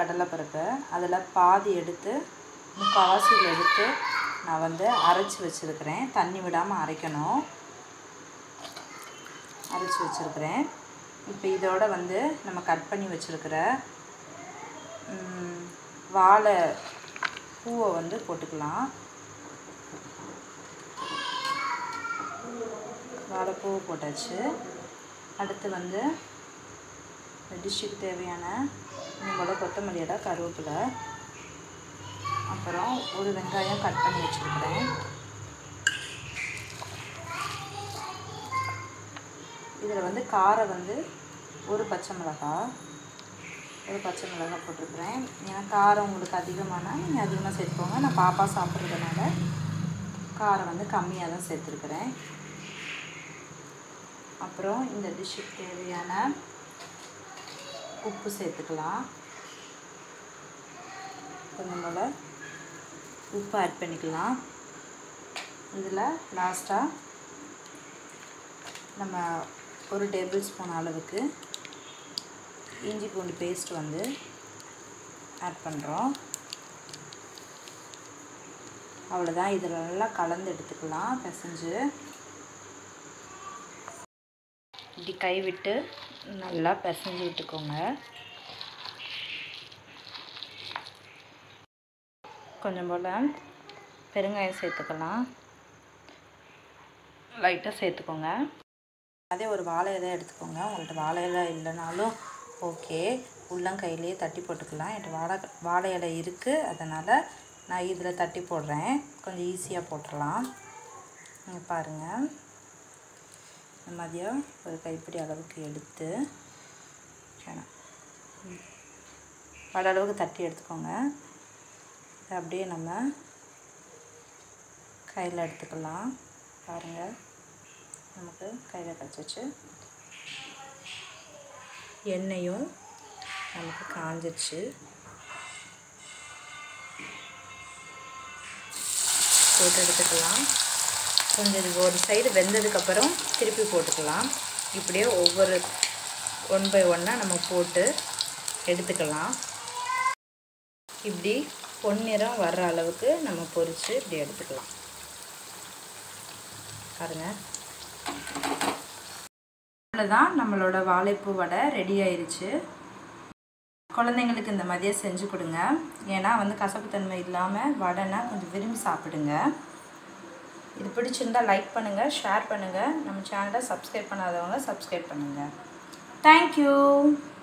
கடலைப்பருப்பு அதில் பாதி எடுத்து முக்கால்வாசியில் எடுத்து நான் வந்து அரைச்சி வச்சுருக்கிறேன் தண்ணி விடாமல் அரைக்கணும் அரைச்சி வச்சுருக்கிறேன் இப்போ இதோட வந்து நம்ம கட் பண்ணி வச்சுருக்கிற ம், வாழை பூவை வந்து போட்டுக்கலாம் வாழைப்பூவை போட்டாச்சு அடுத்து வந்து இந்த டிஷ்ஷுக்கு தேவையான நம்மளோட கொத்தமல்லி இலை கருவேப்பிலை அப்புறம் ஒரு வெங்காயம் கட் பண்ணி வச்சுருக்கிறேன் இதில் வந்து காரம் வந்து ஒரு பச்சை மிளகாய் ஒரு பச்சை மிளகாய் போட்டிருக்கிறேன் ஏன்னா காரம் உங்களுக்கு அதிகமானா நீங்கள் அதிகமாக சேர்த்துக்கோங்க நான் பாப்பா சாப்பிட்றதுனால காரம் வந்து கம்மியாக தான் சேர்த்துருக்குறேன் அப்புறம் இந்த டிஷ்ஷுக்கு தேவையான உப்பு சேர்த்துக்கலாம் கொஞ்சம் போல் உப்பு ஆட் பண்ணிக்கலாம் இதில் லாஸ்ட்டாக நம்ம ஒரு டேபிள் ஸ்பூன் அளவுக்கு இஞ்சி பூண்டு பேஸ்ட் வந்து ஆட் பண்ணுறோம் அவ்வளோதான் இதில் நல்லா கலந்து எடுத்துக்கலாம் பிசைஞ்சு இப்படி கை விட்டு நல்லா பிசைஞ்சு விட்டுக்கோங்க கொஞ்சம் போல் பெருங்காயம் சேர்த்துக்கலாம் லைட்டாக சேர்த்துக்கோங்க அதே ஒரு வாழை இலை எடுத்துக்கோங்க உங்கள்கிட்ட வாழை இலை இல்லைனாலும் ஓகே உள்ளங்கையிலேயே தட்டி போட்டுக்கலாம் என்கிட்ட வாழை வாழை இலை இருக்குது அதனால் நான் இதில் தட்டி போடுறேன் கொஞ்சம் ஈஸியாக போட்டுடலாம் நீங்கள் பாருங்கள் இந்த மாதிரியாக ஒரு கைப்பிடி அளவுக்கு எடுத்து வேணாம் ம். வட அளவுக்கு தட்டி எடுத்துக்கோங்க இதை அப்படியே நம்ம கையில் எடுத்துக்கலாம் பாருங்கள் நமக்கு கையில் கிடச்சிச்சு எண்ணெயும் நமக்கு காஞ்சிருச்சு போட்டு எடுத்துக்கலாம் கொஞ்சம் இது ஒரு சைடு வெந்ததுக்கப்புறம் திருப்பி போட்டுக்கலாம் இப்படியே ஒவ்வொரு ஒன் பை ஒன்னாக நம்ம போட்டு எடுத்துக்கலாம் இப்படி பொன்னிறம் வர்ற அளவுக்கு நம்ம பொரித்து இப்படி எடுத்துக்கலாம் பாருங்க அவ்வளோதான் நம்மளோட வாழைப்பூ வடை ரெடி ஆயிருச்சு குழந்தைங்களுக்கு இந்த மாதிரியே செஞ்சு கொடுங்க ஏன்னா வந்து கசப்புத்தன்மை இல்லாமல் வடைனா கொஞ்சம் விரும்பி சாப்பிடுங்க இது பிடிச்சிருந்தா லைக் பண்ணுங்கள் ஷேர் பண்ணுங்கள் நம்ம சேனலை சப்ஸ்கிரைப் பண்ணாதவங்க சப்ஸ்கிரைப் பண்ணுங்கள் தேங்க்யூ